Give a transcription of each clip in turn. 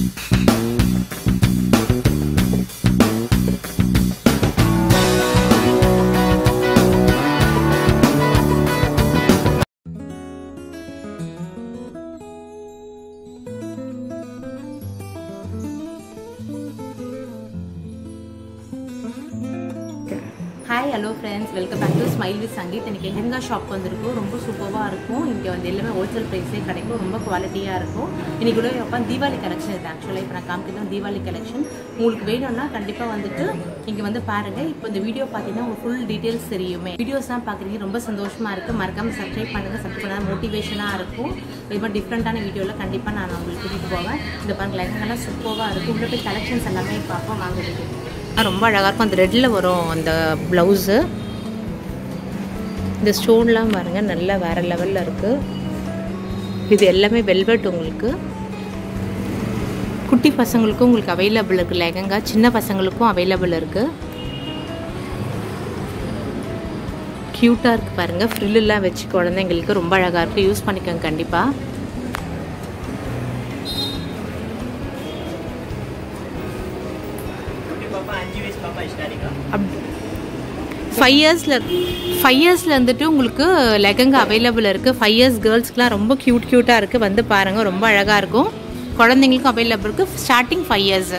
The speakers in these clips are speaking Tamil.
Hi hello friends welcome back to smile with Sangeet எனக்கு லெஹங்கா ஷாப் வந்திருக்கும் ரொம்ப சூப்பராக இருக்கும் இங்கே வந்து எல்லாமே ஹோல்சேல் ப்ரைஸே கிடைக்கும் ரொம்ப குவாலிட்டியாக இருக்கும் இன்னைக்கு கூட அப்போ தீபாவளி கலெக்ஷன் இது ஆக்சுவலாக இப்போ நான் காமிக்கிறது தீபாவளி கலெக்ஷன் உங்களுக்கு வேணும்னா கண்டிப்பாக வந்துட்டு இங்கே வந்து பாருங்கள் இப்போ இந்த வீடியோ பார்த்தீங்கன்னா உங்களுக்கு ஃபுல் டீட்டெயில்ஸ் தெரியுமே வீடியோஸ் தான் பார்க்குறீங்க ரொம்ப சந்தோஷமாக இருக்குது மறக்காமல் சப்ஸ்கிரைப் பண்ணுங்கள் சப்ஸ்கிரைப் பண்ணால் மோட்டிவேஷனாக இருக்கும் இது மாதிரி டிஃப்ரெண்ட்டான வீடியோவில் கண்டிப்பாக நான் உங்களுக்கு கூட்டிகிட்டு போவேன் இந்த பாருங்க லெஹங்காலாம் சூப்பராக இருக்கும் உள்ள போய் கலெக்ஷன்ஸ் எல்லாமே பார்ப்போம் வாங்குறதுக்கு ரொம்ப அழகாக இருக்கும் அந்த ரெட்டில் வரும் அந்த ப்ளவுஸு இந்த ஸ்டோன்லாம் பாருங்கள் நல்லா வேறு லெவலில் இருக்குது இது எல்லாமே வெல்வெட் உங்களுக்கு குட்டி பசங்களுக்கும் உங்களுக்கு அவைலபிள் இருக்குது லெஹங்கா சின்ன பசங்களுக்கும் அவைலபிள் இருக்குது க்யூட்டாக இருக்குது பாருங்கள் ஃப்ரில்லாம் வச்சு குழந்தைங்களுக்கு ரொம்ப அழகாக இருக்குது யூஸ் பண்ணிக்கோங்க கண்டிப்பாக ஃபைவ் இயர்ஸில் ஃபைவ் இயர்ஸில் வந்துட்டு உங்களுக்கு லெகங்கா அவைலபிள் இருக்குது ஃபைவ் இயர்ஸ் கேர்ள்ஸ்க்குலாம் ரொம்ப க்யூட் க்யூட்டாக இருக்குது வந்து பாருங்கள் ரொம்ப அழகாக இருக்கும் குழந்தைங்களுக்கும் அவைலபிள் இருக்குது ஸ்டார்டிங் ஃபைவ் இயர்ஸ்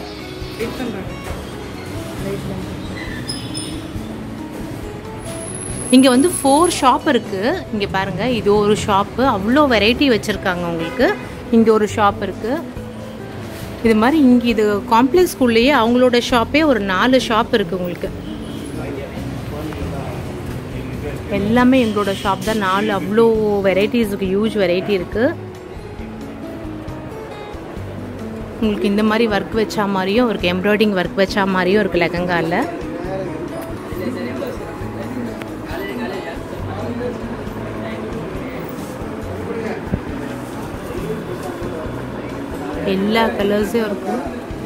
இங்கே வந்து ஃபோர் ஷாப் இருக்குது இங்கே பாருங்கள் இது ஒரு ஷாப்பு அவ்வளோ வெரைட்டி வச்சுருக்காங்க உங்களுக்கு இங்கே ஒரு ஷாப் இருக்குது இது மாதிரி இங்கே இது காம்ப்ளெக்ஸ் ஸ்கூல்லையே அவங்களோட ஷாப்பே ஒரு நாலு ஷாப் இருக்குது உங்களுக்கு எல்லாமே எங்களோட ஷாப் தான் நாலு அவ்வளோ வெரைட்டிஸ் இருக்குது ஹியூஜ் வெரைட்டி இருக்குது உங்களுக்கு இந்த மாதிரி ஒர்க் வச்சா மாதிரியும் இருக்குது எம்ப்ராய்டிங் ஒர்க் வச்சா மாதிரியும் இருக்குது லெகங்காவில் எல்லா கலர்ஸும் இருக்கும்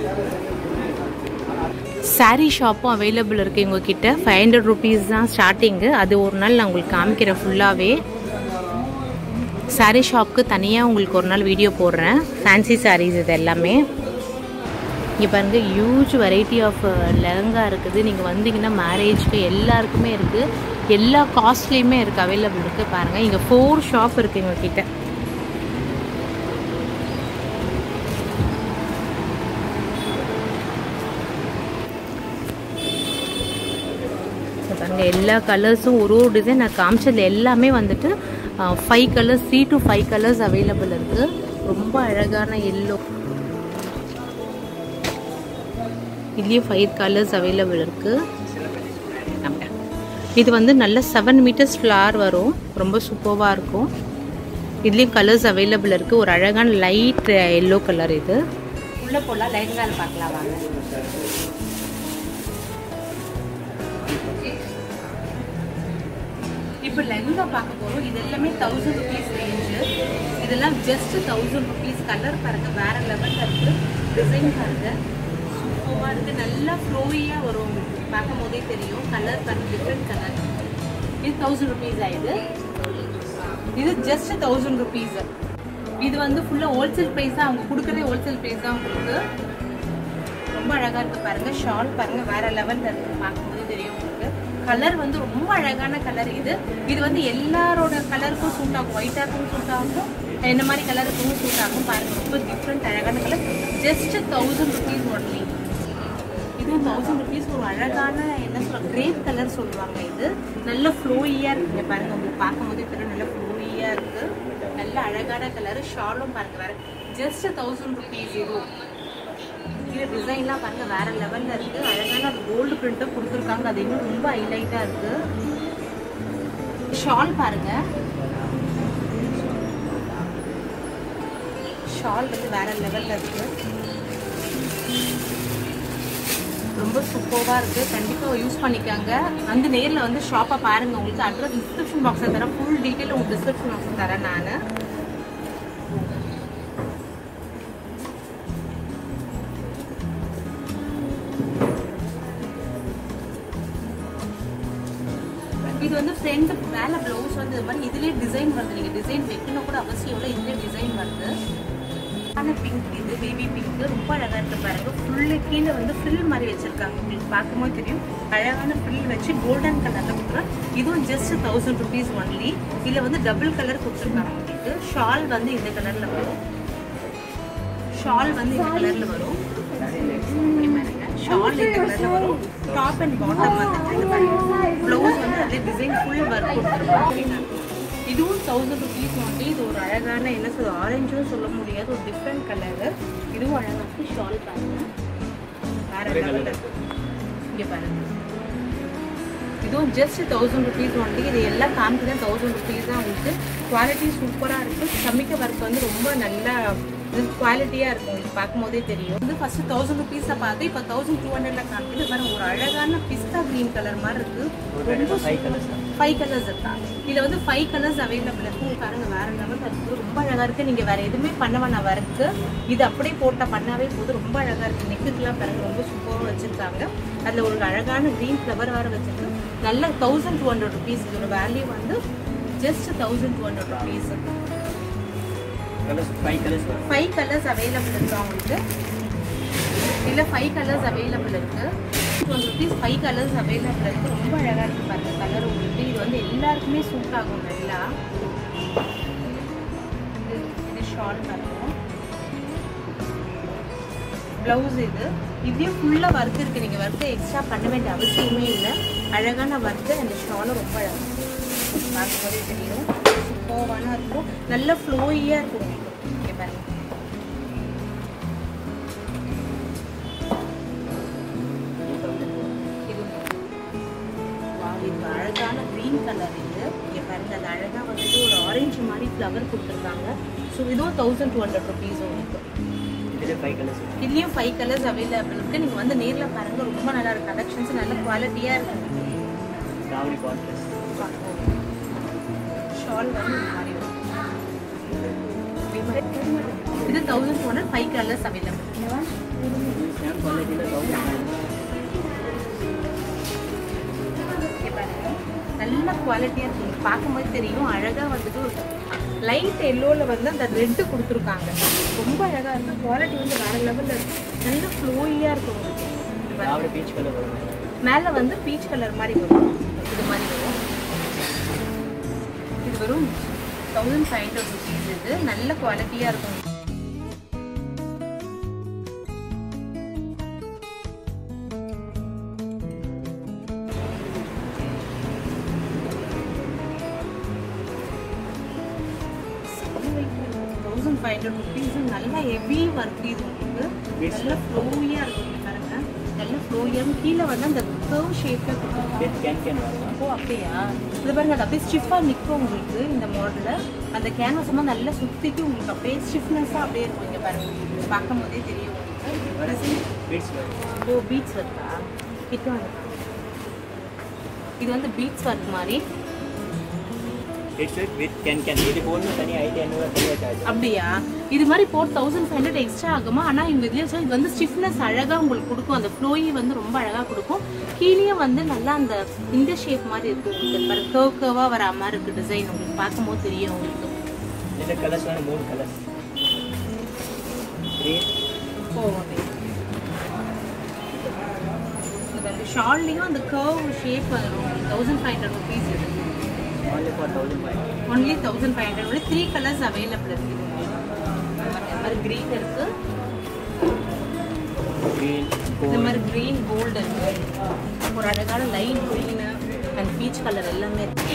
சாரீ ஷாப்பும் அவைலபிள் இருக்குது எங்ககிட்ட ஃபைவ் ஹண்ட்ரட் ருபீஸ் தான் ஸ்டார்டிங்கு அது ஒரு நாள் நான் உங்களுக்கு காமிக்கிறேன் ஃபுல்லாகவே சாரீ ஷாப்புக்கு தனியாக உங்களுக்கு ஒரு நாள் வீடியோ போடுறேன் ஃபேன்சி சாரீஸ் இது எல்லாமே இங்கே பாருங்கள் ஹியூஜ் வெரைட்டி ஆஃப் லெஹங்கா இருக்குது நீங்கள் வந்தீங்கன்னா மேரேஜ்க்கு எல்லாருக்குமே இருக்குது எல்லா காஸ்ட்லேயுமே இருக்குது அவைலபிள் இருக்குது பாருங்கள் இங்கே ஃபோர் ஷாப் இருக்குது எங்ககிட்ட பாருங்க எல்லா கலர்ஸும் ஒரு ஒரு டிசைன் நான் காமிச்சது எல்லாமே வந்துட்டு five colours three to five colours available இருக்குது ரொம்ப அழகான எல்லோ இதுலேயும் ஃபைவ் கலர்ஸ் அவைலபிள் இருக்குது இது வந்து நல்ல செவன் மீட்டர்ஸ் ஃப்ளார் வரும் ரொம்ப சூப்பராக இருக்கும் இதுலேயும் கலர்ஸ் அவைலபிள் இருக்குது ஒரு அழகான லைட் எல்லோ கலர் இது உள்ளே போகலாம் லைட் கால் பார்க்கலாம் வாங்க இப்போ லெஹங்கா பார்க்க போகிறோம் இது எல்லாமே தௌசண்ட் ருபீஸ் ரேஞ்சு இதெல்லாம் ஜஸ்ட் தௌசண்ட் ருபீஸ் கலர் பாருங்க வேற லெவலில் இருக்கு டிசைன் பாருங்க சூப்பராக இருக்கு நல்லா ஃப்ளோவியாக வரும் உங்களுக்கு பார்க்கும் போதே தெரியும் கலர் பாருங்க டிஃப்ரெண்ட் கலர் இது தௌசண்ட் ருபீஸ் ஆயிடுது இது ஜஸ்ட் தௌசண்ட் ருபீஸ் இது வந்து ஃபுல்லாக ஹோல்சேல் ப்ரைஸ் தான் அவங்க கொடுக்குறதே ஹோல்சேல் ப்ரைஸ் தான் உங்களுக்கு ரொம்ப அழகாக இருக்குது பாருங்க ஷால் பாருங்க வேற லெவலில் இருக்குது பார்க்கும்போது தெரியும் உங்களுக்கு கலர் வந்து ரொம்ப அழகான கலர் இது இது வந்து எல்லாரோட கலருக்கும் சூட் ஆகும் ஒயிட்டாக்கும் சூட் ஆகும் இந்த மாதிரி கலருக்கும் சூட் ஆகும் பாருங்க ரொம்ப டிஃப்ரெண்ட் அழகான colour just thousand rupees only இது தௌசண்ட் ருபீஸ் ஒரு அழகான என்ன சொல்ற கிரேப் கலர் சொல்லுவாங்க இது நல்ல ஃப்ளோயியாக இருக்குங்க பாருங்க உங்களுக்கு பார்க்கும்போது தெரியும் நல்ல ஃப்ளோயியாக இருக்கு நல்ல அழகான கலர் ஷாலும் பாருங்க வேற ஜஸ்ட் தௌசண்ட் ருபீஸ் இதுவும் இது டிசைன்லாம் பாருங்க வேற லெவல்ல இருக்கு அழகான கோல்டு பிரிண்ட்டும் கொடுத்துருக்காங்க அது இன்னும் ரொம்ப ஹைலைட்டா இருக்கு ஷால் பாருங்க ஷால் வந்து வேற லெவல்ல இருக்கு ரொம்ப சூப்பராக இருக்கு கண்டிப்பாக யூஸ் பண்ணிக்காங்க வந்து நேரில் வந்து ஷாப்பை பாருங்க உங்களுக்கு அட்ரஸ் டிஸ்கிரிப்ஷன் பாக்ஸில் தரேன் ஃபுல் டீட்டெயில் உங்களுக்கு டிஸ்கிரிப்ஷன் பாக்ஸில் தரேன் நான் இது வந்து ஃப்ரண்ட் மேலே ப்ளவுஸ் வந்து இது மாதிரி இதுலேயே டிசைன் வருது நீங்கள் டிசைன் வைக்கணும் கூட அவசியம் இல்லை இதுலேயே டிசைன் வருது ஆனா பிங்க் இது பேபி பிங்க் ரொம்ப அழகா இருக்கு பாருங்க ஃபுல்லு கீழே வந்து ஃபில் மாதிரி வச்சிருக்காங்க உங்களுக்கு பார்க்கும்போது தெரியும் அழகான ஃபில் வச்சு கோல்டன் கலர்ல கொடுக்குறோம் இதுவும் ஜஸ்ட் தௌசண்ட் ருபீஸ் ஒன்லி இதுல வந்து டபுள் கலர் கொடுத்துருக்காங்க உங்களுக்கு ஷால் வந்து இந்த கலர்ல வரும் ஷால் வந்து இந்த கலர்ல வரும் ஷால் இந்த கலர்ல வரும் டாப் அண்ட் பாட்டம் வந்து இந்த பாருங்க ப்ளவுஸ் வந்து அதே டிசைன் ஃபுல் ஒர்க் கொடுத்துருக்காங்க இதுவும் தௌசண்ட் ருபீஸ் வந்து இது ஒரு அழகான என்ன சொல்றது ஆரஞ்சும் சொல்ல முடியாது ஒரு டிஃப்ரெண்ட் கலர் இதுவும் அழகா இருக்கு ஷால் பாருங்க வேற லெவலில் இருக்கு இங்க பாருங்க இதுவும் ஜஸ்ட் தௌசண்ட் ருபீஸ் ஒன்லி இது எல்லாம் காமிக்கிறேன் தௌசண்ட் ருபீஸ் தான் உங்களுக்கு குவாலிட்டி சூப்பராக இருக்குது சமைக்க ஒர்க் வந்து ரொம்ப நல்லா இது குவாலிட்டியாக இருக்கும் இது பார்க்கும்போதே தெரியும் வந்து ஃபர்ஸ்ட் தௌசண்ட் ருபீஸை பார்த்து இப்போ தௌசண்ட் டூ ஹண்ட்ரட்ல காமிக்குது பாருங்க ஒரு அழகான பிஸ்தா கிரீன் கலர் மாதிரி இருக்கு ரொம்ப ஃபைவ் கலர்ஸ் ஃபைவ் கலர்ஸ் இருக்கா இதுல வந்து ஃபைவ் கலர்ஸ் அவைலபிள் இருக்கு பாருங்க வேற லெவல் இருக்கு ரொம்ப அழகா இருக்கு நீங்க வேற எதுவுமே பண்ண வேணாம் ஒர்க்கு இது அப்படியே போட்டா பண்ணாவே போதும் ரொம்ப அழகா இருக்கு நெக்குக்கெல்லாம் பாருங்க ரொம்ப சூப்பராக வச்சிருக்காங்க அதுல ஒரு அழகான க்ரீன் ஃப்ளவர் வேற வச்சிருக்கு நல்ல தௌசண்ட் டூ ஹண்ட்ரட் ருபீஸ் இதோட வேல்யூ வந்து just thousand two hundred rupees colours five colours வரும் ஃபைவ் கலர்ஸ் அவைலபிள் இருக்கு உங்களுக்கு இல்ல ஃபைவ் கலர்ஸ் அவைலபிள் இருக்கு one rupees five colours available இருக்கு ரொம்ப அழகா இருக்கு பாருங்க கலர் உங்களுக்கு இது வந்து எல்லாருக்குமே சூட் ஆகும் நல்லா இது இது ஷால் பாருங்க ப்ளவுஸ் இது இதுலயும் ஃபுல்லா ஒர்க் இருக்கு நீங்க ஒர்க் எக்ஸ்ட்ரா பண்ண வேண்டிய அவசியமே இல்லை அழகான ஒர்க்கு அந்த ஷாலும் ரொம்ப அழகா பார்க்கும்போதே தெரியும் சூப்பரான இருக்கும் நல்ல ஃப்ளோயியா இருக்கும் உங்களுக்கு இங்க பாருங்க இது Wow, இது அழகான க்ரீன் கலர் இது இங்க பாருங்க அது அழகா வந்துட்டு ஒரு ஆரஞ்சு மாதிரி ஃப்ளவர் கொடுத்துருக்காங்க ஸோ இதுவும் தௌசண்ட் டூ ஹண்ட்ரட் ருபீஸ் உங்களுக்கு இதில் ஃபைவ் கலர்ஸ் இதுலயும் ஃபைவ் கலர்ஸ் அவைலபிள் இருக்கு நீங்க வந்து நேர்ல பாருங்க ரொம்ப நல்லா இருக்கு கலெக்ஷன்ஸ் நல்ல குவாலிட்டியா இருக்கு தாவணி கான்ட்ராஸ்ட் ஷால் வந்து இந்த மாதிரி வரும். இது thousand two hundred five colours available same குவாலிட்டியில் தௌசண்ட் இங்க பாருங்க நல்ல குவாலிட்டியா இருக்கு உங்களுக்கு பார்க்கும்போது தெரியும் அழகா வந்துட்டு ஒரு லைட் எல்லோல வந்து அந்த ரெட்டு கொடுத்துருக்காங்க ரொம்ப அழகா இருக்கு குவாலிட்டி வந்து வேற லெவல்ல இருக்கு நல்ல ஃப்ளோயியா இருக்கும் உங்களுக்கு இங்க பாருங்க. தாவணி பீச் கலர் வரும் மேல வந்து பீச் கலர் மாதிரி வரும் இது மாதிரி வரும் இது வரும் தௌசண்ட் ஃபைவ் ஹண்ட்ரட் ருபீஸ் இது நல்ல குவாலிட்டியா இருக்கும் தௌசண்ட் ஃபைவ் ஹண்ட்ரட் ருபீஸ் நல்ல ஹெவி ஒர்க் இது உங்களுக்கு நல்ல ஃப்ளோவியா இருக்கும் இங்க பாருங்க நல்ல ஃப்ளோவியா கீழே வந்து அந்த கர்வ் ஷேப்ல கொடுத்துருக்காங்க வித் கேன் கேன் வரும் ஓ அப்படியா இது பாருங்க அது அப்படியே ஸ்டிஃபாக நிற்கும் உங்களுக்கு இந்த மாடலில் அந்த கேன்வாஸ் எல்லாம் நல்லா சுற்றிட்டு உங்களுக்கு அப்படியே ஸ்டிஃப்னஸாக அப்படியே இருக்கும் இங்கே பாருங்க பார்க்கும் போதே தெரியும் உங்களுக்கு பீட்ஸ் வரும் ஓ பீட்ஸ் ஒர்க்கா கிட்ட வந்து இது வந்து பீட்ஸ் ஒர்க் மாதிரி பீட்ஸ் வித் கேன் கேன் இது போடணும் தனி ஐடி ஐநூறு தனியாக சார்ஜ் அப்படியா இது மாதிரி four thousand five hundred extra ஆகுமா ஆனால் இவங்க இதுலேயே வச்சா இது வந்து ஸ்டிஃப்னஸ் அழகாக உங்களுக்கு கொடுக்கும் அந்த ஃப்ளோயி வந்து ரொம்ப அழகாக கொடுக்கும் கீழே வந்து நல்லா அந்த இந்த ஷேப் மாதிரி இருக்கும் உங்களுக்கு பாரு கர்வ் கர்வாக வர மாதிரி இருக்கு டிசைன் உங்களுக்கு பார்க்கும்போது தெரியும் உங்களுக்கு இதில் கலர்ஸ் வந்து மூணு கலர்ஸ் க்ரீன் ஷால்லையும் அந்த கர்வ் ஷேப் வரும் தௌசண்ட் ஃபைவ் ஹண்ட்ரட் ருபீஸ் இது only for thousand five only thousand five hundred three colours available இருக்கு இந்த மாதிரி க்ரீன் இருக்கு green இந்த gold மாதிரி க்ரீன் கோல்டு இருக்கு ஒரு அழகான light green and peach colour எல்லாமே இருக்கு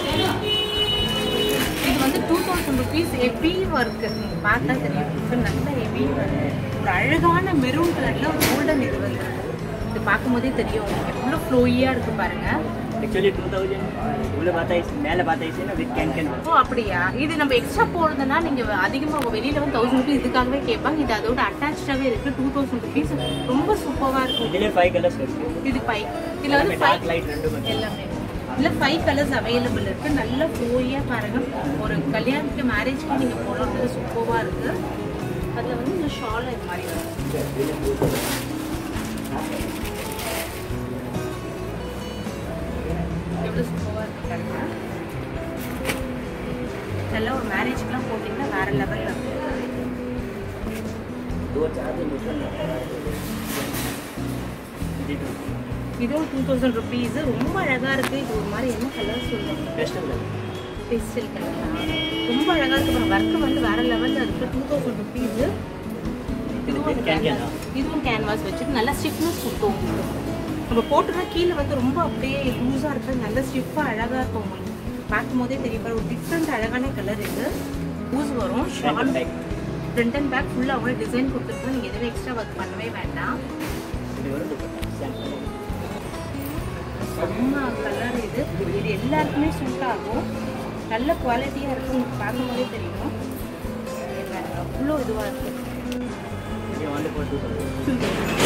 இது வந்து two thousand rupees heavy work நீங்கள் பார்த்தா தெரியும் இது நல்ல ஹெவி ஒரு அழகான மெரூன் கலர்ல ஒரு கோல்டன் இது வந்து இது பார்க்கும்போதே தெரியும் எவ்வளோ ஃப்ளோயியாக இருக்கு பாருங்க actually டூ தௌசண்ட் உள்ள பார்த்தா மேலே பார்த்தா வித் கேன் கேன் வரும் ஓ அப்படியா இது நம்ம எக்ஸ்ட்ரா போடுறதுனா நீங்க அதிகமா வெளியில வந்து தௌசண்ட் ருபீஸ் இதுக்காகவே கேட்பாங்க இது அதோட அட்டாச்சாவே இருக்கு டூ தௌசண்ட் ருபீஸ் ரொம்ப சூப்பரா இருக்கும் இதுலேயே ஃபைவ் கலர்ஸ் இருக்கு இது ஃபைவ் இதுல வந்து டார்க் ஃபைவ் லைட் ரெண்டு மட்டும் எல்லாமே இதுல ஃபைவ் கலர்ஸ் அவைலபிள் இருக்கு நல்ல ஃப்ளோயா பாருங்க ஒரு கல்யாணத்துக்கு மேரேஜ்க்கு நீங்க போடுறது சூப்பரா இருக்கு அதுல வந்து இந்த ஷால் இது மாதிரி வரும் எவ்வளவு சூப்பரா இருக்கு பாருங்க நல்ல ஒரு மேரேஜ்க்குலாம் போட்டிங்கன்னா வேற லெவல்ல இருக்கும் இது டூ இதுவும் டூ தௌசண்ட் ருபீஸ் ரொம்ப அழகா இருக்கு இது ஒரு மாதிரி என்ன கலர் சொல்லுவாங்க பெஸ்ட் பெஸ்டல் கலரா ரொம்ப அழகா இருக்கு அப்புறம் ஒர்க் வந்து வேற லெவல்ல இருக்கு டூ தௌசண்ட் ருபீஸ் இதுவும் Can- can canvas. இதுவும் கேன்வாஸ் வச்சுட்டு நல்லா ஸ்டிஃப்னஸ் கொடுக்கும் உங்களுக்கு நம்ம போட்டுனா கீழே வந்து ரொம்ப அப்படியே லூஸாக இருக்கு நல்ல ஸ்டிஃபாக அழகாக இருக்கும் உங்களுக்கு பார்க்கும் போதே தெரியும் பாரு, ஒரு டிஃப்ரெண்ட் அழகான கலர் இது ஊஸ் வரும் shawl back front and back ஃபுல்லாக அவங்களே டிசைன் கொடுத்துருக்கோம் நீங்கள் எதுவும் எக்ஸ்ட்ரா ஒர்க் பண்ணவே வேண்டாம் இது ஒரு துப்பட்டா சாம்பிள் செம்ம கலர் இது இது எல்லாருக்குமே சூட் ஆகும் நல்ல குவாலிட்டியாக இருக்கும் உங்களுக்கு பார்க்கும் போதே தெரியும் அவ்வளோ இதுவாக இருக்கு இது only for two thousand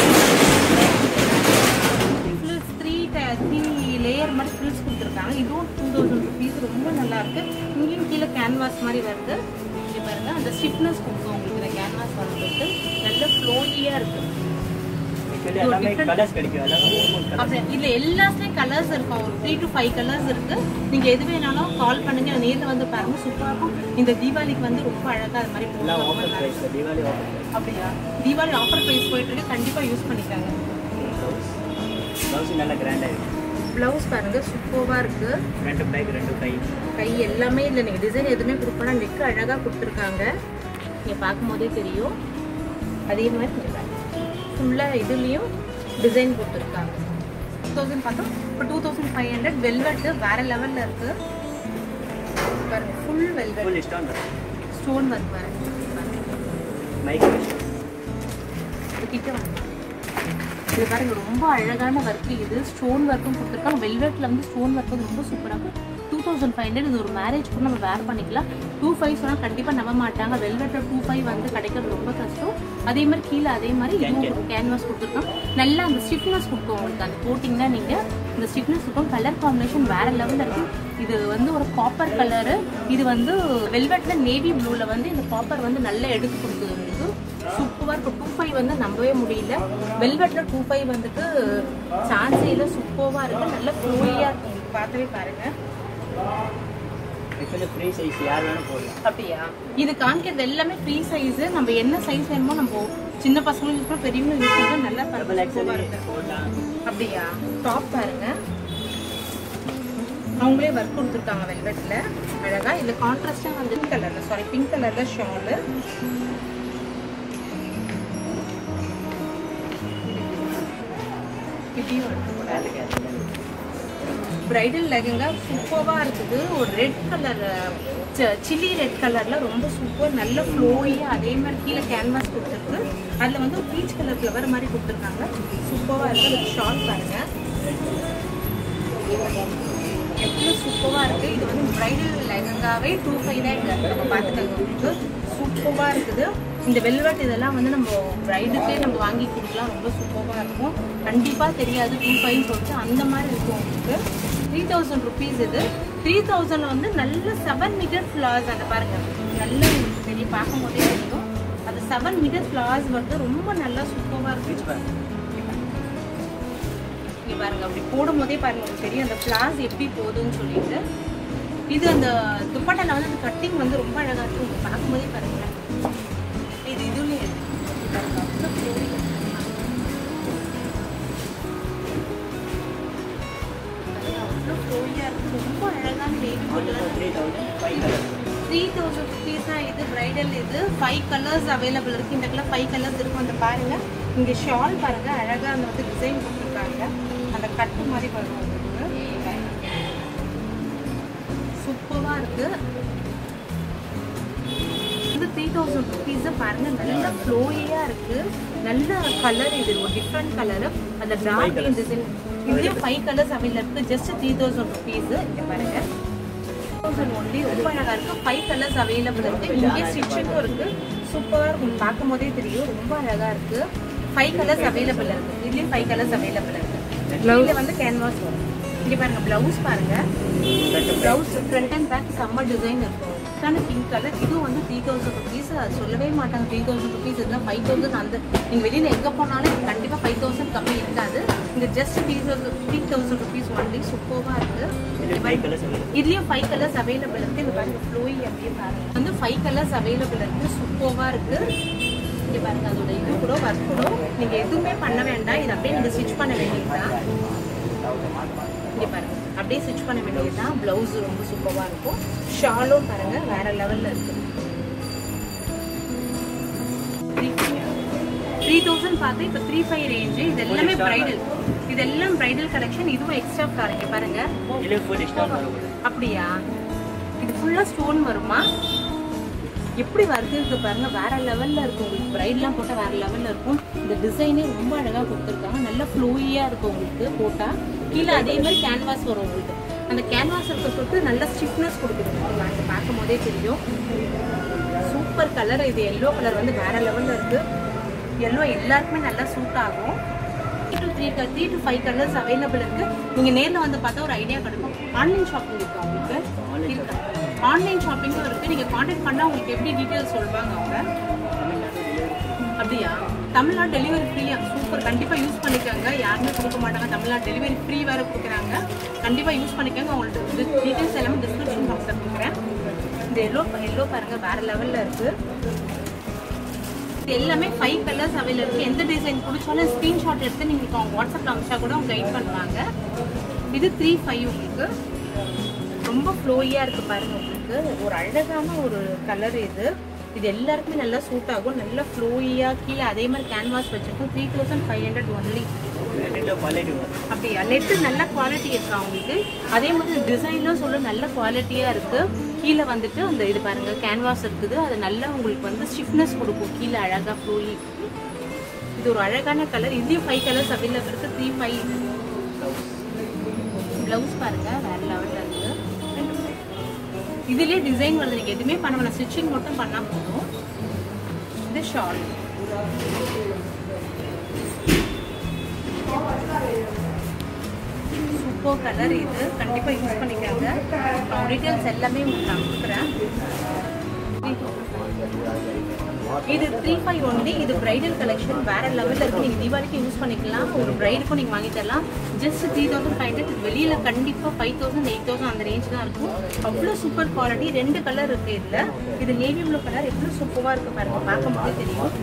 frills three three layer மாதிரி ஃபில்ஸ் கொடுத்துருக்காங்க இதுவும் டூ தௌசண்ட் ருபீஸ் ரொம்ப நல்லா இருக்கு இங்கேயும் கீழே கேன்வாஸ் மாதிரி வருது இங்கே பாருங்க அந்த ஸ்டிஃப்னஸ் கொடுக்கும் உங்களுக்கு இந்த கேன்வாஸ் வரதுக்கு நல்ல ஃப்ளோயியாக இருக்கு ஆக்சுவலி எல்லாமே கலர்ஸ் கிடைக்கும் எல்லாமே மூணு மூணு கலர் அப்புறம் இதுல எல்லாத்துலயும் கலர்ஸ் இருக்கும் ஒரு த்ரீ டு ஃபைவ் கலர்ஸ் இருக்கு நீங்க எது வேணாலும் கால் பண்ணுங்க நேர்ல வந்து பாருங்க சூப்பரா இருக்கும் இந்த தீபாவளிக்கு வந்து ரொம்ப அழகா அது மாதிரி எல்லாம் போடுவாங்க. Offer price Deepavali offer price அப்படியா தீபாவளி ஆஃபர் பிரைஸ் போயிட்டு இருக்கு கண்டிப்பா யூஸ் பண்ணிக்காங்க ப்ளவுஸ் ப்ளவுஸ் நல்லா கிராண்டாக இருக்கும் பிளவுஸ் பாருங்க சூப்பரா இருக்கு ரெண்டு பேக் ரெண்டு கை கை எல்லாமே இல்லை நீங்கள் டிசைன் எதுவுமே கொடுக்கணும் நெக் அழகாக கொடுத்துருக்காங்க நீங்கள் பார்க்கும்போதே தெரியும் அதே மாதிரி ஃபுல்லாக இதுலேயும் டிசைன் கொடுத்துருக்காங்க டூ தௌசண்ட் பார்த்தோம் இப்போ two thousand five hundred velvet வேறு லெவலில் இருக்குது பாருங்க full velvet full stone stone work வேறு மைக் கிட்ட வந்து இது பாருங்க ரொம்ப அழகான ஒர்க் இது ஸ்டோன் ஒர்க்கும் கொடுத்துருக்காங்க வெல்வெட்ல வந்து ஸ்டோன் ஒர்க் வந்து ரொம்ப சூப்பராக இருக்கும் டூ தௌசண்ட் ஃபைவ் ஹண்ட்ரட் இது ஒரு மேரேஜ் கூட நம்ம வேர் பண்ணிக்கலாம் டூ ஃபைவ் சொன்னால் கண்டிப்பாக நம்ப மாட்டாங்க வெல்வெட்டில் டூ ஃபைவ் வந்து கிடைக்கிறது ரொம்ப கஷ்டம் அதே மாதிரி கீழே அதே மாதிரி இதுவும் கேன்வாஸ் கொடுத்துருக்கோம் நல்லா அந்த ஸ்டிஃப்னஸ் கொடுக்கும் உங்களுக்கு அது போட்டிங்கன்னா நீங்கள் இந்த ஸ்டிஃப்னஸ் இருக்கும் கலர் காம்பினேஷன் வேற லெவலில் இருக்கும் இது வந்து ஒரு காப்பர் கலரு இது வந்து வெல்வெட்ல நேவி ப்ளூல வந்து இந்த காப்பர் வந்து நல்லா எடுத்து கொடுக்குது உங்களுக்கு சூப்பராக இருக்கும் டூ ஃபைவ் வந்து நம்பவே முடியல வெல்வெட்ல டூ ஃபைவ் வந்துட்டு சான்சியில் சூப்பராக இருக்கு நல்ல ஃப்ளோயாக இருக்கும் உங்களுக்கு பார்க்கவே பாருங்க ஆக்சுவலி ஃப்ரீ சைஸ் யார் வேணும் போடலாம் அப்படியா இது காமிக்கிறது எல்லாமே ஃப்ரீ சைஸ் நம்ம என்ன சைஸ் வேணுமோ நம்ம சின்ன பசங்களும் யூஸ் பண்ணலாம் பெரியவங்களும் யூஸ் பண்ணலாம் நல்லா டபுள் சூப்பராக எக்ஸல் இருக்கு போடலாம் அப்படியா டாப் பாருங்க அவங்களே ஒர்க் கொடுத்துருக்காங்க வெல்வெட்ல அழகா இது கான்ட்ராஸ்டா வந்து பிங்க் கலர்ல சாரி பிங்க் கலர்ல ஷாலு இப்படியும் இருக்கு போல. வேலைக்கு ஏத்த மாதிரி. பிரைடல் லெகங்கா சூப்பராக இருக்குது ஒரு ரெட் கலர் சில்லி ரெட் கலர்ல ரொம்ப சூப்பர் நல்ல ஃப்ளோயாக அதே மாதிரி கீழே கேன்வாஸ் கொடுத்துருக்கு அதில் வந்து பீச் கலர் ஃப்ளவர் மாதிரி கொடுத்துருக்காங்க சூப்பராக இருக்கு அதுக்கு ஷால் பாருங்க எவ்வளோ சூப்பராக இருக்கு இது வந்து பிரைடல் லெகங்காவே டூ ஃபைவ் தான் இங்கே நம்ம பார்த்துக்கோங்க உங்களுக்கு சூப்பராக இருக்குது இந்த வெல்வெட் இதெல்லாம் வந்து நம்ம பிரைடுக்கே நம்ம வாங்கி கொடுக்கலாம் ரொம்ப சூப்பராக இருக்கும் கண்டிப்பாக தெரியாது டூ ஃபைவ் சொல்லிட்டு அந்த மாதிரி இருக்கும் உங்களுக்கு த்ரீ தௌசண்ட் ருபீஸ் இது த்ரீ தௌசண்ட் வந்து நல்ல செவன் மீட்டர் ஃப்ளார்ஸ் அதை பாருங்க நல்ல உங்களுக்கு தெரியும் பார்க்கும் போதே தெரியும் அது செவன் மீட்டர் ஃப்ளார்ஸ் வந்து ரொம்ப நல்லா சூப்பராக Which இருக்கும் one? இங்க பாருங்க அப்படி போடும் போதே பாருங்க உங்களுக்கு தெரியும் அந்த ஃபிளாஸ் எப்படி போகுதுன்னு சொல்லிட்டு இது அந்த துப்பட்டால வந்து அந்த கட்டிங் வந்து ரொம்ப அழகா இருக்கும் உங்களுக்கு பார்க்கும்போதே பாருங்க இது இதுலயே இருக்கு. பாருங்க, அவ்வளோ flowy இருக்கு. பாருங்க, அவ்வளோ flowy ஆ இருக்கு. ரொம்ப அழகான baby Only for colour. 3000, five colours. Three thousand rupees தான் இது பிரைடல் இது ஃபைவ் கலர்ஸ் அவைலபிள் இருக்கு இந்த கலர் ஃபைவ் கலர்ஸ் இருக்கும் அந்த பாருங்க இங்க ஷால் பாருங்க அழகா அந்த வந்து டிசைன் கொடுத்துருக்காங்க அந்த கட்டு மாதிரி பாருங்க உங்களுக்கு சூப்பரா இருக்கு இது த்ரீ தௌசண்ட் ருபீஸ் பாருங்க நல்ல ஃப்ளோயியா இருக்கு நல்ல கலர் இது ஒரு டிஃப்ரெண்ட் கலர் அந்த டார்க் colours. டிசைன் இதுலயும் ஃபைவ் கலர்ஸ் அவைலபிள் இருக்கு ஜஸ்ட் த்ரீ தௌசண்ட் ருபீஸ் இங்க பாருங்க தௌசண்ட் ஒன்லி ரொம்ப அழகா இருக்கு ஃபைவ் கலர்ஸ் அவைலபிள் இருக்கு இங்கே ஸ்டிச்சிங்கும் இருக்கு சூப்பரா இருக்கும் பார்க்கும் போதே தெரியும் ரொம்ப அழகா இருக்கு ஃபைவ் கலர்ஸ் அவைலபிள் இருக்கு இதுலயும் ஃபைவ் கலர்ஸ் அவைலபிள் இருக்கு இதுல வந்து கேன்வாஸ் வரும் இங்க பாருங்க பிளவுஸ் பாருங்க பிளவுஸ் ஃப்ரண்ட் அண்ட் பேக் செம்ம டிசைன் இருக்கும் இதான பிங்க் கலர் இதுவும் வந்து த்ரீ தௌசண்ட் ருபீஸ் சொல்லவே மாட்டாங்க த்ரீ தௌசண்ட் ருபீஸ் இதெல்லாம் ஃபைவ் தௌசண்ட் அந்த நீங்கள் வெளியில் எங்கே போனாலும் கண்டிப்பாக ஃபைவ் தௌசண்ட் கம்மி இருக்காது இங்கே just three thousand three thousand rupees only சூப்பராக இருக்குது இதுல five colours available. இதுலயும் ஃபைவ் கலர்ஸ் அவைலபிள் இருக்கு இந்த பாருங்க ஃப்ளோயி அப்படியே பாருங்க வந்து ஃபைவ் கலர்ஸ் அவைலபிள் இருக்கு சூப்பராக இருக்கு இங்க பாருங்க அதோட இது கூட ஒர்க் கூட நீங்க எதுவுமே பண்ண வேண்டாம் இது அப்படியே நீங்க ஸ்டிச் பண்ண வேண்டியதுதான் இங்க பாருங்க அப்படியே ஸ்டிச் பண்ண வேண்டியதுதான் பிளவுஸ் ரொம்ப சூப்பரா இருக்கும் ஷாலும் பாருங்க வேற லெவல்ல இருக்கு த்ரீ தௌசண்ட் பார்த்து இப்போ த்ரீ ஃபைவ் ரேஞ்சு இது எல்லாமே பிரைடல் இதெல்லாம் பிரைடல் கலெக்ஷன் இதுவும் எக்ஸ்ட்ரா பாருங்க பாருங்க இல்லை ஃபுல் டிஸ்கவுண்ட் வரும் அப்படியா இது ஃபுல்லா ஸ்டோன் வருமா எப்படி வருது இருக்கு பாருங்க வேற லெவல்ல இருக்கும் உங்களுக்கு பிரைட்லாம் போட்டா வேற லெவல்ல இருக்கும் இந்த டிசைனே ரொம்ப அழகா கொடுத்துருக்காங்க நல்ல ஃப்ளோயியா இருக்கும் உங்களுக்கு போட்டா கீழே அதே மாதிரி கேன்வாஸ் வரும் உங்களுக்கு அந்த கேன்வாஸ் இருக்க சொல்லிட்டு நல்ல ஸ்டிஃப்னஸ் கொடுக்குது உங்களுக்கு பார்க்கும் போதே தெரியும் சூப்பர் கலர் இது எல்லோ கலர் வந்து வேற லெவல்ல இருக்கு எல்லோ எல்லாருக்குமே நல்லா சூட் ஆகும் three three to five colours available இருக்கு நீங்க நேர்ல வந்து பார்த்தா ஒரு ஐடியா கிடைக்கும் ஆன்லைன் ஷாப்பிங் இருக்கு உங்களுக்கு இருக்கு ஆன்லைன் ஷாப்பிங்கும் இருக்கு நீங்க காண்டாக்ட் பண்ணா உங்களுக்கு எப்படி டீடைல்ஸ் சொல்லுவாங்க அவங்க அப்படியா தமிழ்நாடு டெலிவரி ஃப்ரீயா சூப்பர் கண்டிப்பா யூஸ் பண்ணிக்கோங்க யாருமே கொடுக்க மாட்டாங்க தமிழ்நாடு டெலிவரி ஃப்ரீ வேற கொடுக்குறாங்க கண்டிப்பா யூஸ் பண்ணிக்கோங்க உங்களுக்கு டீடைல்ஸ் எல்லாமே டிஸ்கிரிப்ஷன் பாக்ஸ்ல கொடுக்குறேன் இந்த எல்லோ எல்லோ பாருங்க வேற லெவல்ல இருக்கு இது எல்லாமே ஃபைவ் கலர்ஸ் அவைலபிள் இருக்கு எந்த டிசைன் பிடிச்சாலும் ஸ்க்ரீன்ஷாட் எடுத்து நீங்க இப்போ அவங்க வாட்ஸ்அப்ல அனுப்பிச்சா கூட அவங்க கைட் பண்ணுவாங்க இது த்ரீ ஃபைவ் உங்களுக்கு ரொம்ப ஃப்ளோயியா இருக்கு பாருங்க உங்களுக்கு ஒரு அழகான ஒரு கலர் இது இது எல்லாருக்குமே நல்லா சூட் ஆகும் நல்லா ஃப்ளோயியா கீழே அதே மாதிரி கேன்வாஸ் வச்சிருக்கோம் three thousand five hundred only ரெண்டு குவாலிட்டி வரும் அப்படியா நெட்டு நல்ல குவாலிட்டி இருக்கா உங்களுக்கு அதே மாதிரி டிசைனும் சொல்ல நல்ல குவாலிட்டியா இருக்கு கீழே வந்துட்டு அந்த இது பாருங்க கேன்வாஸ் இருக்குது அது நல்லா உங்களுக்கு வந்து ஸ்டிஃப்னஸ் கொடுக்கும் கீழே அழகா ஃப்ளோயி இது ஒரு அழகான கலர் இதுலயும் ஃபைவ் கலர்ஸ் அவைலபிள் இருக்கு த்ரீ ஃபைவ் பிளவுஸ் பாருங்க வேற லெவல்ல இருக்கு இதுலயே டிசைன் வருது நீங்க எதுவுமே பண்ண வேணாம் ஸ்டிச்சிங் மட்டும் பண்ணா போதும் இது ஷால் சூப்பர் கலர் இது கண்டிப்பா யூஸ் பண்ணிக்காங்க அவங்க டீடைல்ஸ் எல்லாமே உங்களுக்கு நான் கொடுக்குறேன் இது த்ரீ ஃபைவ் ஒன்லி இது பிரைடல் கலெக்ஷன் வேற லெவல்ல இருக்கு நீங்க தீபாவளிக்கு யூஸ் பண்ணிக்கலாம் ஒரு பிரைடுக்கும் நீங்க வாங்கி தரலாம் just three thousand five hundred இது வெளியில கண்டிப்பா ஃபைவ் தௌசண்ட் எயிட் தௌசண்ட் அந்த ரேஞ்ச் தான் இருக்கும் அவ்வளோ சூப்பர் குவாலிட்டி ரெண்டு கலர் இருக்கு இதுல இது நேவி ப்ளூ கலர் எவ்வளவு சூப்பரா இருக்கு பாருங்க பார்க்கும் போதே தெரியும்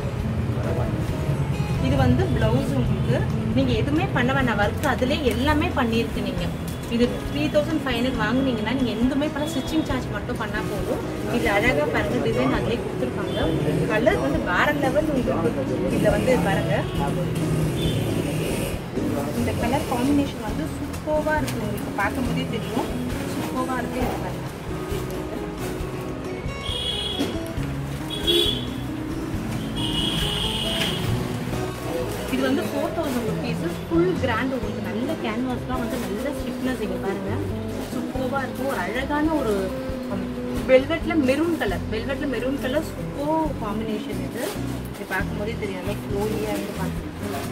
இது வந்து பிளவுஸ் உங்களுக்கு நீங்க எதுவுமே பண்ண வேணாம் ஒர்க் அதுல எல்லாமே பண்ணியிருக்கு நீங்க இது த்ரீ தௌசண்ட் ஃபைவ் ஹண்ட்ரட் வாங்குனீங்கன்னா நீங்க எதுவுமே பண்ண ஸ்டிச்சிங் சார்ஜ் மட்டும் பண்ணா போதும் இது அழகா பாருங்க டிசைன் அதிலே கொடுத்துருக்காங்க கலர் வந்து வேற லெவல் உங்களுக்கு இதுல வந்து பாருங்க இந்த கலர் காம்பினேஷன் வந்து சூப்பர்வா இருக்கு உங்களுக்கு பார்க்கும் போதே தெரியும் சூப்பர்வா இருக்கு இது பாருங்க இது வந்து four thousand rupees full grand உங்களுக்கு நல்ல கேன்வாஸ்லாம் வந்து நல்ல ஸ்டிஃப்னஸ் இங்கே பாருங்க சூப்பராக இருக்கும் ஒரு அழகான ஒரு வெல்வெட்ல மெரூன் கலர் வெல்வெட்ல மெரூன் கலர் சூப்பர் காம்பினேஷன் இது இது பார்க்கும்போதே தெரியும் நல்லா ஃப்ளோரியாக இருந்து பார்த்து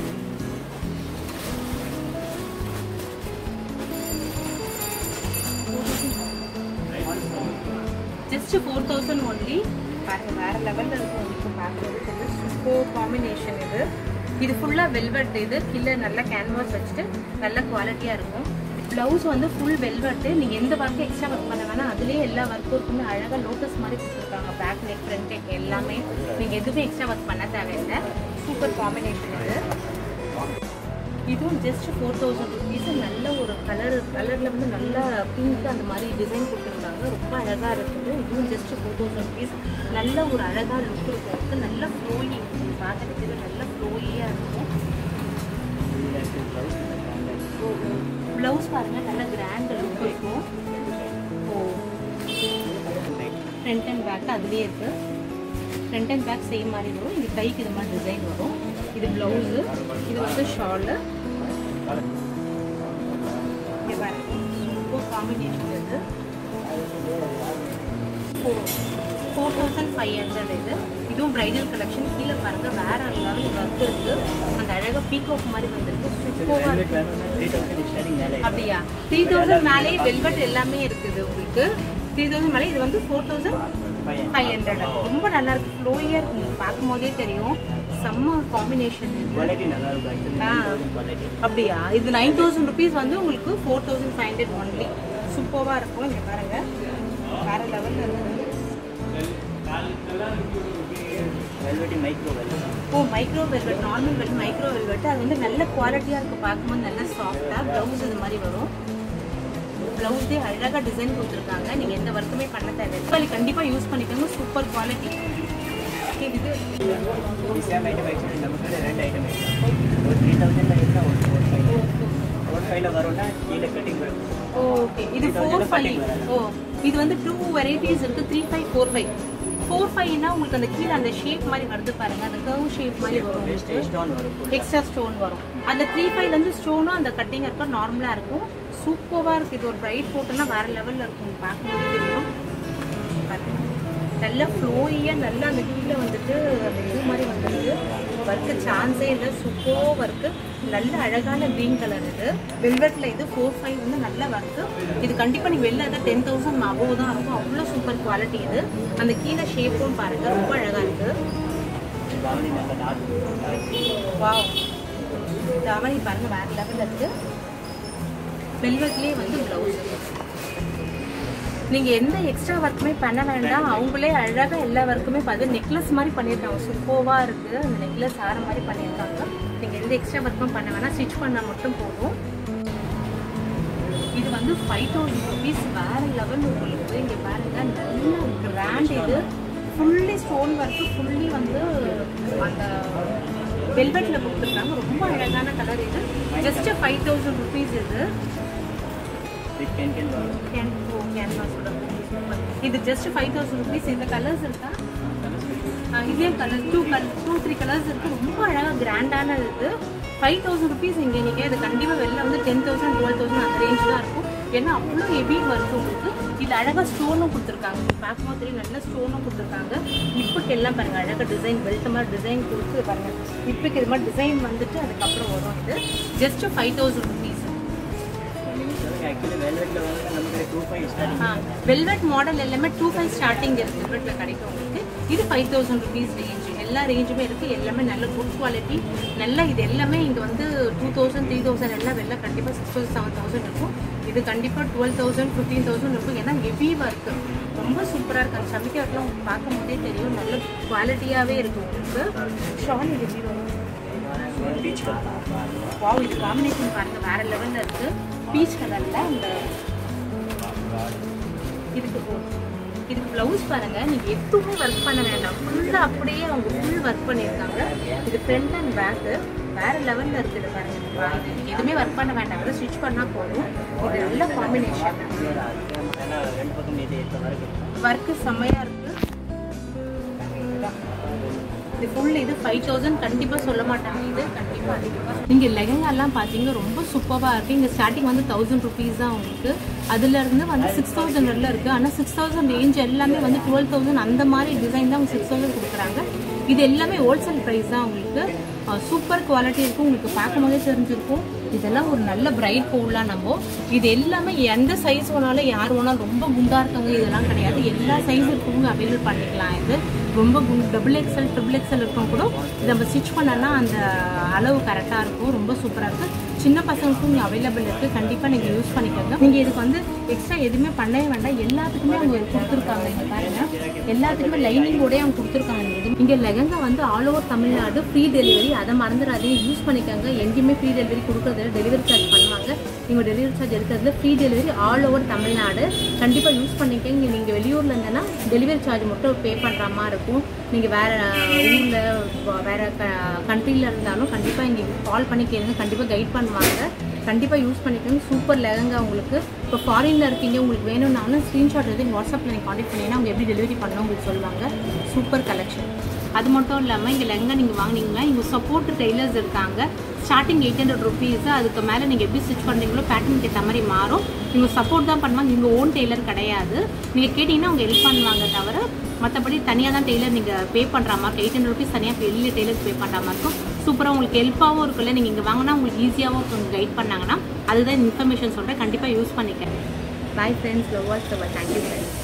ஜஸ்ட் ஃபோர் தௌசண்ட் ஒன்லி பாருங்க வேற லெவல்ல இருக்கும் உங்களுக்கு பார்க்கறதுக்கு சூப்பர் காம்பினேஷன் இது இது ஃபுல்லா வெல்வெட் இது கீழே நல்ல கேன்வாஸ் வச்சுட்டு நல்ல குவாலிட்டியா இருக்கும் ப்ளவுஸ் வந்து ஃபுல் வெல்வெட்டு நீங்க எந்த ஒர்க்கும் எக்ஸ்ட்ரா ஒர்க் பண்ண வேணாம் அதுலயே எல்லா ஒர்க்கும் இருக்குமே அழகா லோட்டஸ் மாதிரி கொடுத்துருக்காங்க பேக் நெக் ஃப்ரண்ட் நெக் எல்லாமே நீங்க எதுவுமே எக்ஸ்ட்ரா ஒர்க் பண்ண தேவையில்லை சூப்பர் காம்பினேஷன் இது இதுவும் ஜஸ்ட் ஃபோர் தௌசண்ட் ருபீஸ் நல்ல ஒரு கலர் கலரில் வந்து நல்ல பிங்க் அந்த மாதிரி டிசைன் கொடுத்துருக்காங்க ரொம்ப அழகாக இருக்குது இதுவும் ஜஸ்ட் ஃபோர் தௌசண்ட் ருபீஸ் நல்ல ஒரு அழகாக லுக் இருக்கும் அதுக்கு நல்ல ஃப்ளோயி பார்க்கறதுக்கு நல்ல ஃப்ளோயியாக இருக்கும் ப்ளவுஸ் பாருங்க நல்ல கிராண்ட் லுக் இருக்கும் ஓ ஃப்ரண்ட் அண்ட் பேக் அதுலேயே இருக்கு ஃப்ரண்ட் அண்ட் பேக் சேம் மாதிரி வரும் இது கைக்கு இது மாதிரி டிசைன் வரும் இது ப்ளவுஸு இது வந்து ஷாலு இங்க பாருங்க சூப்பர் காம்பினேஷன் இது ஃபோர் தௌசண்ட் ஃபைவ் ஹண்ட்ரட் இது இதுவும் பிரைடல் கலெக்ஷன் கீழே பாருங்க வேற லெவல் ஒர்க் இருக்கு அந்த அழகா பீகாக் மாதிரி வந்திருக்கு சூப்பராக இருக்கு த்ரீ தௌசண்ட் ஸ்டார்டிங் மேலே அப்படியா த்ரீ தௌசண்ட் மேலே வெல்வெட் எல்லாமே இருக்குது உங்களுக்கு த்ரீ தௌசண்ட் மேலே இது வந்து four thousand five five hundred ரொம்ப நல்லா இருக்கு ஃப்ளோயாக இருக்கு உங்களுக்கு பார்க்கும் போதே தெரியும் செம்ம காம்பினேஷன் இது குவாலிட்டி நல்லா இருக்கும் ஆ. ஆக்சுவலி குவாலிட்டி அப்படியா இது நைன் தௌசண்ட் ருபீஸ் வந்து உங்களுக்கு four thousand five hundred only சூப்பராக இருக்கும் இங்கே பாருங்க வேற லெவலில் இருக்கு velvety micro velvet oh micro velvet normal velvet micro velvet அது வந்து நல்ல குவாலிட்டியாக இருக்குது பார்க்கும்போது நல்ல சாஃப்டாக ப்ளவுஸ் இது மாதிரி வரும் ப்ளவுஸே அழகாக டிசைன் கொடுத்துருக்காங்க நீங்கள் எந்த ஒர்க்குமே பண்ண தேவையில்லை கண்டிப்பாக யூஸ் பண்ணிக்கோங்க சூப்பர் குவாலிட்டி இது சேம் ஐட்டம் ஆக்சுவலி நமக்கு ரெண்டு ஐட்டம் ஒரு த்ரீ தௌசண்ட் இருந்தால் ஒரு ஃபோர் ஃபைவ் ஃபோர் ஃபைவ்ல வரும்னா கீழே கட்டிங் வரும் ஓகே இது ஃபோர் ஃபைவ் ஓ இது வந்து டூ வெரைட்டிஸ் இருக்கு three five four five four ஃபைவ்னா உங்களுக்கு அந்த கீழே அந்த ஷேப் மாதிரி வருது பாருங்க அந்த கர்வ் ஷேப் மாதிரி வரும் உங்களுக்கு ஸ்டோன் வரும் எக்ஸ்ட்ரா ஸ்டோன் வரும் அந்த த்ரீ ஃபைவ்லேருந்து ஸ்டோனும் அந்த கட்டிங் இருக்க நார்மலாக இருக்கும் சூப்பராக இருக்குது இது ஒரு பிரைட் போட்டோன்னா வேற லெவலில் இருக்கும் பார்க்கும்போது தெரியும் பாருங்க. நல்ல ஃப்ளோயியாக நல்லா அந்த கீழே வந்துட்டு அந்த இது மாதிரி வந்துருக்கு ஒர்க்கு சான்ஸே இல்லை சூப்பர் ஒர்க்கு நல்ல அழகான க்ரீன் கலர் இது வெல்வெட்டில் இது ஃபோர் ஃபைவ் வந்து நல்ல ஒர்க்கு இது கண்டிப்பாக நீங்கள் வெளில எதாவது டென் தௌசண்ட் அபோவ் தான் இருக்கும் அவ்வளோ சூப்பர் குவாலிட்டி இது அந்த கீழே ஷேப்பும் பாருங்கள் ரொம்ப அழகாக இருக்குது தாவணி நல்ல டார்க் வாவ் தாவணி பாருங்க வேற லெவலில் இருக்கு வெல்வெட்லேயே வந்து ப்ளவுஸ் நீங்க எந்த எக்ஸ்ட்ரா ஒர்க்குமே பண்ண வேண்டாம் அவங்களே அழகா எல்லா ஒர்க்குமே பார்த்து நெக்லஸ் மாதிரி பண்ணியிருக்காங்க சூப்பர்வா இருக்கு அந்த நெக்லஸ் ஆற மாதிரி பண்ணியிருக்காங்க நீங்க எந்த எக்ஸ்ட்ரா ஒர்க்கும் பண்ண வேணாம் ஸ்டிச் பண்ணா மட்டும் போதும் இது வந்து ஃபைவ் தௌசண்ட் ருபீஸ் வேற லெவல் உங்களுக்கு இங்க பாருங்க நல்ல கிராண்ட் இது ஃபுல்லி ஸ்டோன் ஒர்க்கு ஃபுல்லி வந்து அந்த வெல்வெட்ல கொடுத்துருக்காங்க ரொம்ப அழகான கலர் இது ஜஸ்ட் ஃபைவ் தௌசண்ட் ருபீஸ் இது வித் கேன் கேன் வரும் கேன் ஓ கேன்வாஸோட இது ஜஸ்ட் ஃபைவ் தௌசண்ட் ருபீஸ் இந்த கலர்ஸ் இருக்கா ஆ, இதே colour two colour two three colours இருக்கு ரொம்ப அழகாக கிராண்டான இது ஃபைவ் தௌசண்ட் ருபீஸ் இங்கே நீங்கள் இது கண்டிப்பாக வெளில வந்து டென் தௌசண்ட் டுவெல் தௌசண்ட் அந்த ரேஞ்ச் தான் இருக்கும் ஏன்னா அவ்வளோ ஹெவி ஒர்க் உங்களுக்கு இது அழகாக ஸ்டோனும் கொடுத்துருக்காங்க பார்க்கும்போது தெரியும் நல்ல ஸ்டோனும் கொடுத்துருக்காங்க நிப்புக்கு எல்லாம் பாருங்க அழகாக டிசைன் பெல்ட் மாதிரி டிசைன் கொடுத்து பாருங்க நிப்புக்கு இது மாதிரி டிசைன் வந்துட்டு அதுக்கப்புறம் வரும் இது ஜஸ்ட் ஃபைவ் தௌசண்ட் ருபீஸ் நீங்கள் சொல்லுங்கள் ஆக்சுவலி வெல்வெட்டில் வந்து நமக்கு two five starting velvet model எல்லாமே டூ ஃபைவ் ஸ்டார்டிங் இருக்கு வெல்வெட்ல கிடைக்கும் உங்களுக்கு இது ஃபைவ் தௌசண்ட் ருபீஸ் ரேஞ்ச் எல்லா ரேஞ்சுமே இருக்கு எல்லாமே நல்ல குட் குவாலிட்டி நல்ல இது எல்லாமே இங்க வந்து டூ தௌசண்ட் த்ரீ தௌசண்ட் எல்லாம் வெளில கண்டிப்பா சிக்ஸ் தௌசண்ட் செவன் தௌசண்ட் இருக்கும் இது கண்டிப்பா டுவெல் தௌசண்ட் ஃபிஃப்டீன் தௌசண்ட் இருக்கும் ஏன்னா ஹெவி ஒர்க் ரொம்ப சூப்பரா இருக்கு அந்த சமிக்கை ஒர்க்லாம் உங்களுக்கு பார்க்கும் போதே தெரியும் நல்ல குவாலிட்டியாவே இருக்கு உங்களுக்கு ஷால் இது எப்படி வரும் பீச் வாவ் இது காம்பினேஷன் பாருங்க வேற லெவல்ல இருக்கு பீச் கலர்ல அந்த இதுக்கு போ இதுக்கு ப்ளவுஸ் பாருங்க நீங்க எதுவுமே ஒர்க் பண்ண வேண்டாம் ஃபுல்லா அப்படியே அவங்க ஃபுல் ஒர்க் பண்ணியிருக்காங்க இது ஃப்ரண்ட் அண்ட் பேக்கு வேற லெவல்ல இருக்குது பாருங்க வா, இது நீங்க எதுவுமே ஒர்க் பண்ண வேண்டாம் வெறும் ஸ்டிச் பண்ணா போதும் இது நல்ல காம்பினேஷன் ஏன்னா ரெண்டு பக்கம் இது ஏற்ற வரைக்கும் ஒர்க்கு செம்மையா இருக்கு இது ஃபுல் இது ஃபைவ் தௌசண்ட் கண்டிப்பாக சொல்ல மாட்டாங்க இது கண்டிப்பாக அதிகமாக நீங்கள் லெஹங்காலாம் பார்த்தீங்கன்னா ரொம்ப சூப்பராக இருக்குது இங்கே ஸ்டார்டிங் வந்து தௌசண்ட் ருபீஸ் தான் உங்களுக்கு அதுலேருந்து வந்து சிக்ஸ் தௌசண்ட் வரல இருக்குது ஆனால் சிக்ஸ் தௌசண்ட் ரேஞ்ச் எல்லாமே வந்து டுவெல் தௌசண்ட் அந்த மாதிரி டிசைன் தான் உங்களுக்கு சிக்ஸ் தௌசண்ட் கொடுக்குறாங்க இது எல்லாமே ஹோல்சேல் ப்ரைஸ் தான் உங்களுக்கு சூப்பர் குவாலிட்டி இருக்கும் உங்களுக்கு பார்க்கும்போதே தெரிஞ்சிருக்கும் இதெல்லாம் ஒரு நல்ல பிரைட் போடலாம் நம்ம இது எல்லாமே எந்த சைஸ் வேணாலும் யார் வேணாலும் ரொம்ப குண்டா இருக்காங்க இதெல்லாம் கிடையாது எல்லா சைஸ் இருக்கவங்க அவைலபிள் பண்ணிக்கலாம் இது ரொம்ப டபுள் எக்ஸல் ட்ரிபிள் எக்ஸல் இருக்கும் கூட இதை நம்ம ஸ்டிச் பண்ணனா அந்த அளவு கரெக்டாக இருக்கும் ரொம்ப சூப்பராக இருக்கும் சின்ன பசங்களுக்கும் இங்கே அவைலபிள் இருக்குது கண்டிப்பாக நீங்கள் யூஸ் பண்ணிக்கோங்க நீங்கள் இதுக்கு வந்து எக்ஸ்ட்ரா எதுவுமே பண்ணவே வேண்டாம் எல்லாத்துக்குமே அவங்க கொடுத்துருக்காங்க இங்கே பாருங்க எல்லாத்துக்குமே லைனிங்கோடய அவங்க கொடுத்துருக்காங்க இது இங்கே லெகங்கா வந்து all over Tamil Nadu free delivery அதை மறந்துடாதீங்க யூஸ் பண்ணிக்கோங்க எங்கேயுமே ஃப்ரீ டெலிவரி கொடுக்குறது டெலிவரி சார்ஜ் பண்ணுவாங்க நீங்கள் டெலிவரி சார்ஜ் எடுக்கிறதுல free delivery all over Tamil Nadu கண்டிப்பாக யூஸ் பண்ணிக்கங்க நீங்கள் வெளியூரில் இருந்தேன்னா டெலிவரி சார்ஜ் மட்டும் பே பண்ணுற மாதிரி இருக்கும் நீங்கள் வேறு ஊரில் வேறு க கண்ட்ரியில் இருந்தாலும் கண்டிப்பாக இங்கே கால் பண்ணி கேளுங்க கண்டிப்பாக கைட் பண்ணுவாங்க கண்டிப்பாக யூஸ் பண்ணிக்கோங்க சூப்பர் லெகங்கா உங்களுக்கு இப்போ ஃபாரினில் இருக்கீங்க உங்களுக்கு வேணும்னாலும் ஸ்க்ரீன்ஷாட் எடுத்து வாட்ஸ்அப்பில் நீங்கள் காண்டாக்ட் பண்ணிங்கன்னா அவங்க எப்படி டெலிவரி பண்ணணும் உங்களுக்கு சொல்லுவாங்க சூப்பர் கலெக்ஷன் அது மட்டும் இல்லாமல் இங்கே லெங்கா நீங்கள் வாங்குனீங்கன்னா இங்கே சப்போர்ட் டெய்லர்ஸ் இருக்காங்க ஸ்டார்டிங் எயிட் ஹண்ட்ரட் ருபீஸ் அதுக்கு மேலே நீங்கள் எப்படி ஸ்டிச் பண்ணுறீங்களோ பேட்டர்னுக்கு ஏற்ற மாதிரி மாறும் நீங்கள் சப்போர்ட் தான் பண்ணுவாங்க இங்கே ஓன் டெய்லர் கிடையாது நீங்கள் கேட்டிங்கன்னா அவங்க ஹெல்ப் பண்ணுவாங்க தவிர மற்றபடி தனியாக தான் டெய்லர் நீங்கள் பே பண்ணுற மாதிரி எயிட் ஹண்ட்ரட் ருபீஸ் தனியாக வெளியே டெய்லர் பே பண்ணுற மாதிரி இருக்கும் சூப்பராக உங்களுக்கு ஹெல்ப்பாகவும் இருக்குல்ல நீங்கள் இங்கே வாங்கினா உங்களுக்கு ஈஸியாகவும் இருக்கும் கைட் பண்ணாங்கன்னா அதுதான் இன்ஃபர்மேஷன் சொல்கிறேன் கண்டிப்பாக யூஸ் பண்ணிக்கிறேன் bye friends lovers thank you friends